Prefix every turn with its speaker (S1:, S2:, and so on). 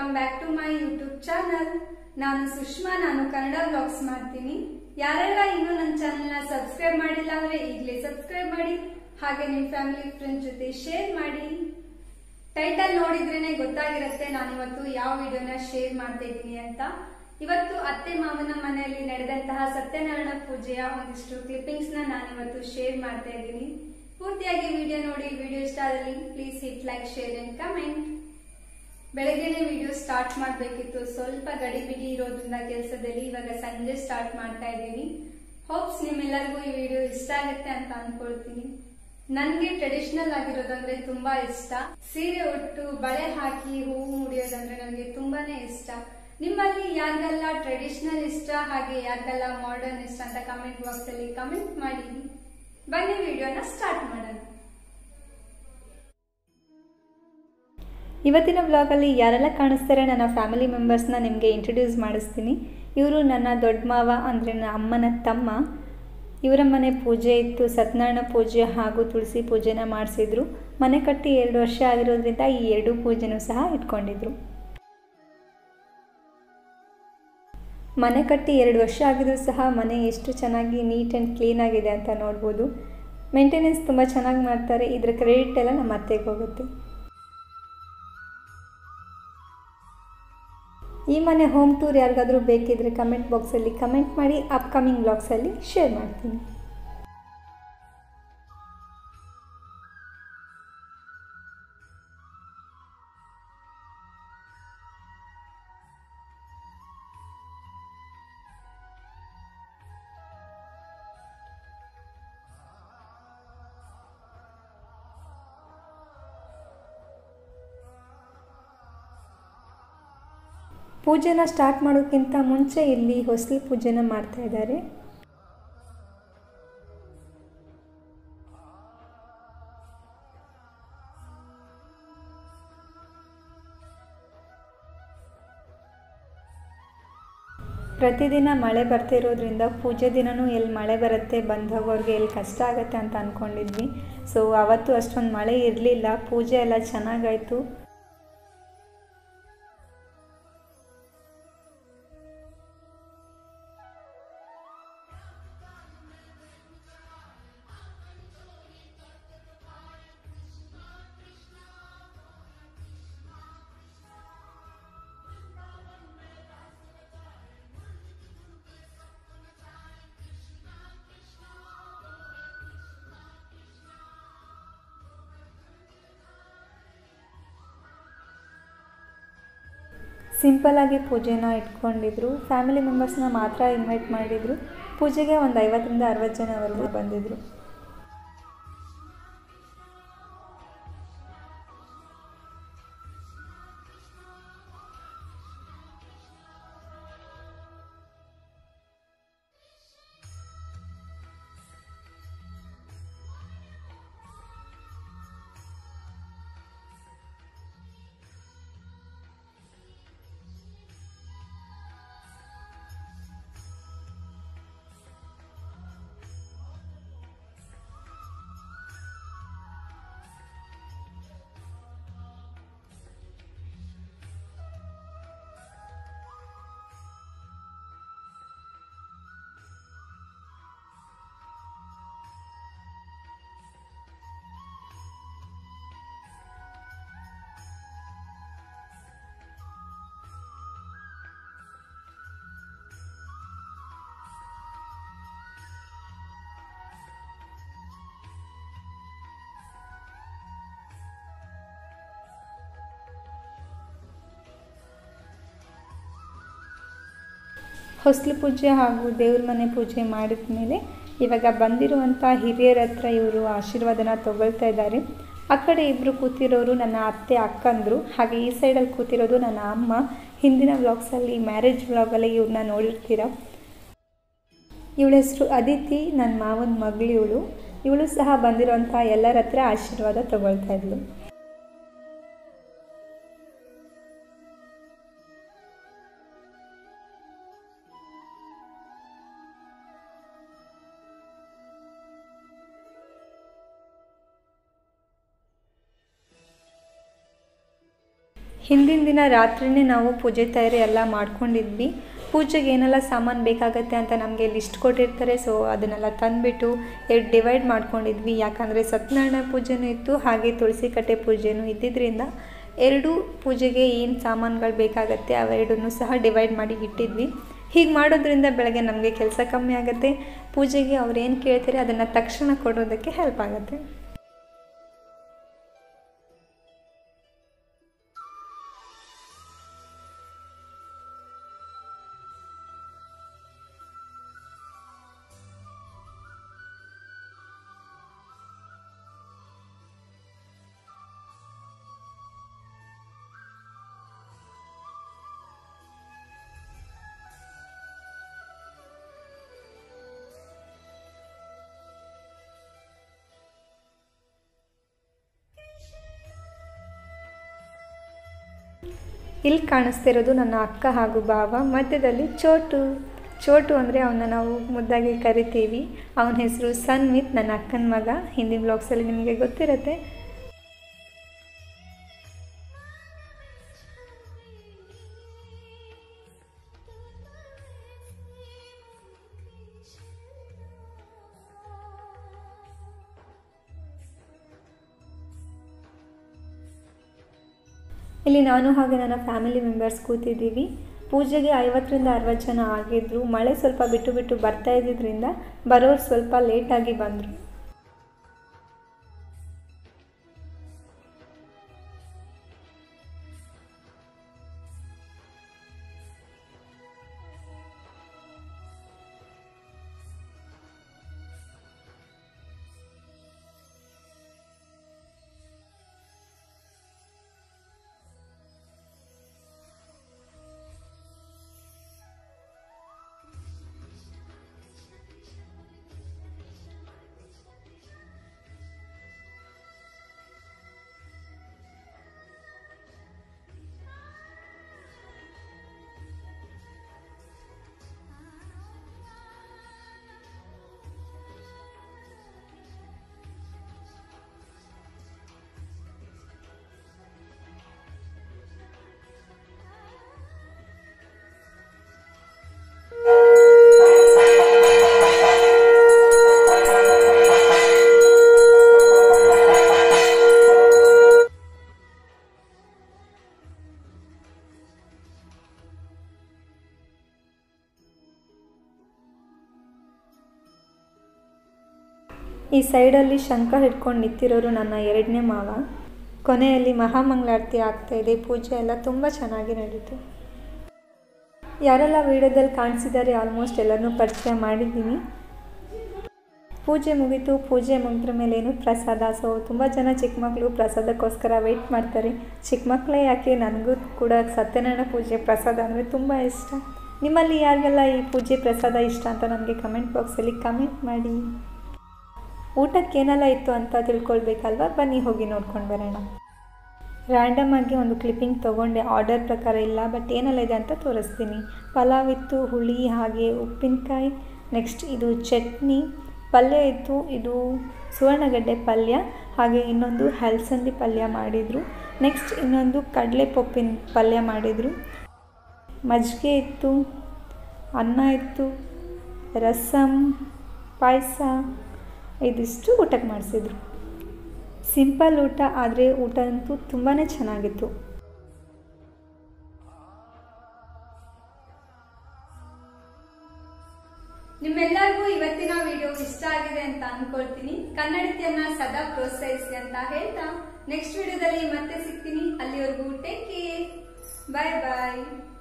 S1: welcome back to my YouTube channel ನಾನು ಸುಷ್ಮಾ ನಾನು Kannada vlogs ಮಾಡ್ತೀನಿ ಯಾರೆಲ್ಲ ಇನ್ನೂ ನನ್ನ ಚಾನೆಲ್ ನ ಸಬ್ಸ್ಕ್ರೈಬ್ ಮಾಡಿಲ್ಲ ಅಂದ್ರೆ ಈಗಲೇ ಸಬ್ಸ್ಕ್ರೈಬ್ ಮಾಡಿ ಹಾಗೆ ನಿಮ್ಮ ಫ್ಯಾಮಿಲಿ ಫ್ರೆಂಡ್ಸ್ ಜೊತೆ ಶೇರ್ ಮಾಡಿ ಟೈಟಲ್ ನೋಡಿದ್ರೇನೆ ಗೊತ್ತಾಗಿರುತ್ತೆ ನಾನು ಇವತ್ತು ಯಾವ ವಿಡಿಯೋನ ಶೇರ್ ಮಾಡ್ತಾ ಇದ್ದೀನಿ ಅಂತ ಇವತ್ತು ಅತ್ತೆ ಮಾವನ ಮನೆಯಲ್ಲಿ ನಡೆದಂತಹ ಸತ್ಯನಾರಾಯಣ ಪೂಜೆಯ ಒಂದಿಷ್ಟು ಕ್ಲಿಪ್ಪಿಂಗ್ಸ್ ನ ನಾನು ಇವತ್ತು ಶೇರ್ ಮಾಡ್ತಾ ಇದ್ದೀನಿ ಪೂರ್ತಿಯಾಗಿ ವಿಡಿಯೋ ನೋಡಿ ವಿಡಿಯೋ ಇಷ್ಟ ಆದಲ್ಲಿ please hit like share and comment ಬೆಳಗ್ಗೆನೆ ವಿಡಿಯೋ ಸ್ಟಾರ್ಟ್ ಮಾಡಬೇಕಿತ್ತು ಸ್ವಲ್ಪ ಗಡಿಬಿಡಿ ಇರೋದ್ರಿಂದ ಕೆಲಸದಲ್ಲಿ ಇವಾಗ ಸಂಜೆ ಸ್ಟಾರ್ಟ್ ಮಾಡ್ತಾ ಇದ್ದೀನಿ ಹೋಪ್ಸ್ ನಿಮ್ಮೆಲ್ಲರಿಗೂ ಈ ವಿಡಿಯೋ ಇಷ್ಟ ಆಗುತ್ತೆ ಅಂತ ಅನ್ಕೊಳ್ತೀನಿ ನನ್ಗೆ ಟ್ರೆಡಿಷನಲ್ ಆಗಿರೋದಂದ್ರೆ ತುಂಬಾ ಇಷ್ಟ ಸೀರೆ ಉಟ್ಟು ಬಳೆ ಹಾಕಿ ಹೂವು ಮುಡಿಯೋದಂದ್ರೆ ನನಗೆ ತುಂಬಾನೇ ಇಷ್ಟ ನಿಮ್ಮಲ್ಲಿ ಯಾರಿಗೆಲ್ಲ ಟ್ರೆಡಿಷನಲ್ ಇಷ್ಟ ಹಾಗೆ ಯಾರಿಗೆಲ್ಲ ಮಾಡರ್ನ್ ಇಷ್ಟ ಅಂತ ಕಮೆಂಟ್ ಬಾಕ್ಸ್ ಅಲ್ಲಿ ಕಮೆಂಟ್ ಮಾಡಿ ಬನ್ನಿ ವಿಡಿಯೋನ ಸ್ಟಾರ್ಟ್ ಮಾಡೋಣ
S2: ಇವತ್ತಿನ ಬ್ಲಾಗಲ್ಲಿ ಯಾರೆಲ್ಲ ಕಾಣಿಸ್ತಾರೆ ನನ್ನ ಫ್ಯಾಮಿಲಿ ಮೆಂಬರ್ಸ್ನ ನಿಮಗೆ ಇಂಟ್ರೊಡ್ಯೂಸ್ ಮಾಡಿಸ್ತೀನಿ ಇವರು ನನ್ನ ದೊಡ್ಡ ಮಾವ ಅಂದರೆ ನನ್ನ ಅಮ್ಮನ ತಮ್ಮ ಇವರ ಮನೆ ಪೂಜೆ ಇತ್ತು ಸತ್ಯನಾರಾಯಣ ಪೂಜೆ ಹಾಗೂ ತುಳಸಿ ಪೂಜೆನ ಮಾಡಿಸಿದ್ರು ಮನೆ ಕಟ್ಟಿ ಎರಡು ವರ್ಷ ಆಗಿರೋದ್ರಿಂದ ಈ ಎರಡೂ ಪೂಜೆನೂ ಸಹ ಇಟ್ಕೊಂಡಿದ್ರು ಮನೆ ಕಟ್ಟಿ ಎರಡು ವರ್ಷ ಆಗಿದ್ರು ಸಹ ಮನೆ ಎಷ್ಟು ಚೆನ್ನಾಗಿ ನೀಟ್ ಆ್ಯಂಡ್ ಕ್ಲೀನ್ ಆಗಿದೆ ಅಂತ ನೋಡ್ಬೋದು ಮೇಂಟೆನೆನ್ಸ್ ತುಂಬ ಚೆನ್ನಾಗಿ ಮಾಡ್ತಾರೆ ಇದರ ಕ್ರೆಡಿಟ್ ಎಲ್ಲ ನಮ್ಮ ಅತ್ತೆಗೆ ಹೋಗುತ್ತೆ ಈ ಮನೆ ಹೋಮ್ ಟೂರ್ ಯಾರಿಗಾದರೂ ಬೇಕಿದ್ರೆ ಕಮೆಂಟ್ ಬಾಕ್ಸಲ್ಲಿ ಕಮೆಂಟ್ ಮಾಡಿ ಅಪ್ಕಮಿಂಗ್ ಬ್ಲಾಗ್ಸಲ್ಲಿ ಶೇರ್ ಮಾಡ್ತೀನಿ ಪೂಜೆನ ಸ್ಟಾರ್ಟ್ ಮಾಡೋಕ್ಕಿಂತ ಮುಂಚೆ ಇಲ್ಲಿ ಹೊಸಲಿ ಪೂಜೆನ ಮಾಡ್ತಾ ಇದ್ದಾರೆ ಪ್ರತಿದಿನ ಮಳೆ ಬರ್ತಿರೋದ್ರಿಂದ ಪೂಜೆ ದಿನವೂ ಎಲ್ಲಿ ಮಳೆ ಬರುತ್ತೆ ಬಂದು ಹೋಗೋರಿಗೆ ಎಲ್ಲಿ ಕಷ್ಟ ಆಗುತ್ತೆ ಅಂತ ಅಂದ್ಕೊಂಡಿದ್ವಿ ಸೊ ಅವತ್ತು ಅಷ್ಟೊಂದು ಮಳೆ ಇರಲಿಲ್ಲ ಪೂಜೆ ಎಲ್ಲ ಚೆನ್ನಾಗಾಯಿತು ಸಿಂಪಲ್ ಆಗಿ ಪೂಜೆನ ಇಟ್ಕೊಂಡಿದ್ರು ಫ್ಯಾಮಿಲಿ ಮೆಂಬರ್ಸ್ನ ಮಾತ್ರ ಇನ್ವೈಟ್ ಮಾಡಿದರು ಪೂಜೆಗೆ ಒಂದು ಐವತ್ತರಿಂದ ಅರವತ್ತು ಜನವರೆಗೂ ಬಂದಿದ್ದರು ಹೊಸ್ಲು ಪೂಜೆ ಹಾಗೂ ದೇವ್ರ ಮನೆ ಪೂಜೆ ಮಾಡಿದ ಮೇಲೆ ಇವಾಗ ಬಂದಿರುವಂಥ ಹಿರಿಯರ ಹತ್ರ ಇವರು ಆಶೀರ್ವಾದನ ತಗೊಳ್ತಾ ಇದ್ದಾರೆ ಆ ಕಡೆ ಇಬ್ಬರು ಕೂತಿರೋರು ನನ್ನ ಅತ್ತೆ ಅಕ್ಕಂದರು ಹಾಗೆ ಈ ಸೈಡಲ್ಲಿ ಕೂತಿರೋದು ನನ್ನ ಅಮ್ಮ ಹಿಂದಿನ ವ್ಲಾಗ್ಸಲ್ಲಿ ಮ್ಯಾರೇಜ್ ವ್ಲಾಗಲ್ಲಿ ಇವ್ರನ್ನ ನೋಡಿರ್ತೀರ ಇವಳ ಹೆಸರು ಅದಿತಿ ನನ್ನ ಮಾವನ ಮಗಳು ಇವಳು ಇವಳು ಸಹ ಬಂದಿರೋಂಥ ಎಲ್ಲರ ಹತ್ರ ಆಶೀರ್ವಾದ ತಗೊಳ್ತಾ ಇದ್ಲು ಹಿಂದಿನ ದಿನ ರಾತ್ರಿನೇ ನಾವು ಪೂಜೆ ತಯಾರಿ ಎಲ್ಲ ಮಾಡ್ಕೊಂಡಿದ್ವಿ ಪೂಜೆಗೆ ಏನೆಲ್ಲ ಸಾಮಾನು ಬೇಕಾಗತ್ತೆ ಅಂತ ನಮಗೆ ಲಿಸ್ಟ್ ಕೊಟ್ಟಿರ್ತಾರೆ ಸೊ ಅದನ್ನೆಲ್ಲ ತಂದುಬಿಟ್ಟು ಎರಡು ಡಿವೈಡ್ ಮಾಡ್ಕೊಂಡಿದ್ವಿ ಯಾಕಂದರೆ ಸತ್ಯನಾರಾಯಣ ಪೂಜೆನೂ ಇತ್ತು ಹಾಗೆ ತುಳಸಿ ಕಟ್ಟೆ ಪೂಜೆನೂ ಇದ್ದಿದ್ದರಿಂದ ಎರಡು ಪೂಜೆಗೆ ಏನು ಸಾಮಾನುಗಳು ಬೇಕಾಗತ್ತೆ ಅವೆರಡನ್ನೂ ಸಹ ಡಿವೈಡ್ ಮಾಡಿ ಇಟ್ಟಿದ್ವಿ ಹೀಗೆ ಮಾಡೋದ್ರಿಂದ ಬೆಳಗ್ಗೆ ನಮಗೆ ಕೆಲಸ ಕಮ್ಮಿ ಆಗುತ್ತೆ ಪೂಜೆಗೆ ಅವ್ರು ಏನು ಕೇಳ್ತಾರೆ ಅದನ್ನು ತಕ್ಷಣ ಕೊಡೋದಕ್ಕೆ ಹೆಲ್ಪ್ ಆಗುತ್ತೆ ಇಲ್ಲಿ ಕಾಣಿಸ್ತಿರೋದು ನನ್ನ ಅಕ್ಕ ಹಾಗೂ ಭಾವ ಮಧ್ಯದಲ್ಲಿ ಚೋಟು ಚೋಟು ಅಂದರೆ ಅವನ್ನ ನಾವು ಮುದ್ದಾಗಿ ಕರಿತೀವಿ ಅವನ ಹೆಸರು ಸನ್ವಿತ್ ನನ್ನ ಅಕ್ಕನ ಮಗ ಹಿಂದಿನ ಬ್ಲಾಗ್ಸಲ್ಲಿ ನಿಮಗೆ ಗೊತ್ತಿರುತ್ತೆ ಇಲ್ಲಿ ನಾನು ಹಾಗೆ ನನ್ನ ಫ್ಯಾಮಿಲಿ ಮೆಂಬರ್ಸ್ ಕೂತಿದ್ದೀವಿ ಪೂಜೆಗೆ ಐವತ್ತರಿಂದ ಅರವತ್ತು ಜನ ಆಗಿದ್ರು ಮಳೆ ಸ್ವಲ್ಪ ಬಿಟ್ಟು ಬಿಟ್ಟು ಬರ್ತಾ ಇದ್ದಿದ್ದರಿಂದ ಬರೋರು ಸ್ವಲ್ಪ ಲೇಟಾಗಿ ಬಂದರು ಈ ಸೈಡಲ್ಲಿ ಶಂಖ ಹಿಡ್ಕೊಂಡು ನಿಂತಿರೋರು ನನ್ನ ಎರಡನೇ ಮಾವ ಕೊನೆಯಲ್ಲಿ ಮಹಾಮಂಗಳಾರತಿ ಆಗ್ತಾ ಇದೆ ಪೂಜೆ ಎಲ್ಲ ತುಂಬ ಚೆನ್ನಾಗಿ ನಡೀತು ಯಾರೆಲ್ಲ ವಿಡಿಯೋದಲ್ಲಿ ಕಾಣಿಸಿದ್ದಾರೆ ಆಲ್ಮೋಸ್ಟ್ ಎಲ್ಲರನ್ನೂ ಪರಿಚಯ ಮಾಡಿದ್ದೀನಿ ಪೂಜೆ ಮುಗೀತು ಪೂಜೆ ಮುಗಿದ್ರ ಮೇಲೆ ಏನು ಪ್ರಸಾದ ಸೊ ತುಂಬ ಜನ ಚಿಕ್ಕ ಮಕ್ಕಳು ಪ್ರಸಾದಕ್ಕೋಸ್ಕರ ವೆಯ್ಟ್ ಮಾಡ್ತಾರೆ ಚಿಕ್ಕ ಮಕ್ಕಳೇ ಯಾಕೆ ನನಗೂ ಕೂಡ ಸತ್ಯನಾರಾಯಣ ಪೂಜೆ ಪ್ರಸಾದ ಅಂದರೆ ತುಂಬ ಇಷ್ಟ ನಿಮ್ಮಲ್ಲಿ ಯಾರಿಗೆಲ್ಲ ಈ ಪೂಜೆ ಪ್ರಸಾದ ಇಷ್ಟ ಅಂತ ನನಗೆ ಕಮೆಂಟ್ ಬಾಕ್ಸಲ್ಲಿ ಕಮೆಂಟ್ ಮಾಡಿ ಊಟಕ್ಕೆ ಏನೆಲ್ಲ ಇತ್ತು ಅಂತ ತಿಳ್ಕೊಳ್ಬೇಕಲ್ವ ಬನ್ನಿ ಹೋಗಿ ನೋಡ್ಕೊಂಡು ಬರೋಣ ರ್ಯಾಂಡಮ್ ಆಗಿ ಒಂದು ಕ್ಲಿಪ್ಪಿಂಗ್ ತೊಗೊಂಡೆ ಆರ್ಡರ್ ಪ್ರಕಾರ ಇಲ್ಲ ಬಟ್ ಏನೆಲ್ಲ ಇದೆ ಅಂತ ತೋರಿಸ್ತೀನಿ ಪಲಾವ್ ಇತ್ತು ಹುಳಿ ಹಾಗೆ ಉಪ್ಪಿನಕಾಯಿ ನೆಕ್ಸ್ಟ್ ಇದು ಚಟ್ನಿ ಪಲ್ಯ ಇತ್ತು ಇದು ಸುವರ್ಣಗಡ್ಡೆ ಪಲ್ಯ ಹಾಗೆ ಇನ್ನೊಂದು ಹಲಸಂದಿ ಪಲ್ಯ ಮಾಡಿದರು ನೆಕ್ಸ್ಟ್ ಇನ್ನೊಂದು ಕಡಲೆ ಪಪ್ಪಿನ ಪಲ್ಯ ಮಾಡಿದರು ಮಜ್ಜಿಗೆ ಇತ್ತು ಅನ್ನ ಇತ್ತು ರಸಮ್ ಪಾಯಸ ಇದಿಷ್ಟು ಊಟಕ್ಕೆ ಮಾಡಿಸಿದ್ರು ಸಿಂಪಲ್ ಊಟ ಆದರೆ ಊಟ ಅಂತೂ ತುಂಬಾ ಚೆನ್ನಾಗಿತ್ತು
S1: ನಿಮ್ಮೆಲ್ಲರಿಗೂ ಇವತ್ತಿನ ವಿಡಿಯೋ ಇಷ್ಟ ಆಗಿದೆ ಅಂತ ಅನ್ಕೊಳ್ತೀನಿ ಕನ್ನಡತಿಯನ್ನ ಸದಾ ಪ್ರೋತ್ಸಾಹಿಸಿ ಅಂತ ಹೇಳ್ತಾ ನೆಕ್ಸ್ಟ್ ವಿಡಿಯೋದಲ್ಲಿ ಮತ್ತೆ ಸಿಗ್ತೀನಿ ಅಲ್ಲಿವರೆಗೂ ಟೇಕ್ ಕೇರ್ ಬಾಯ್ ಬಾಯ್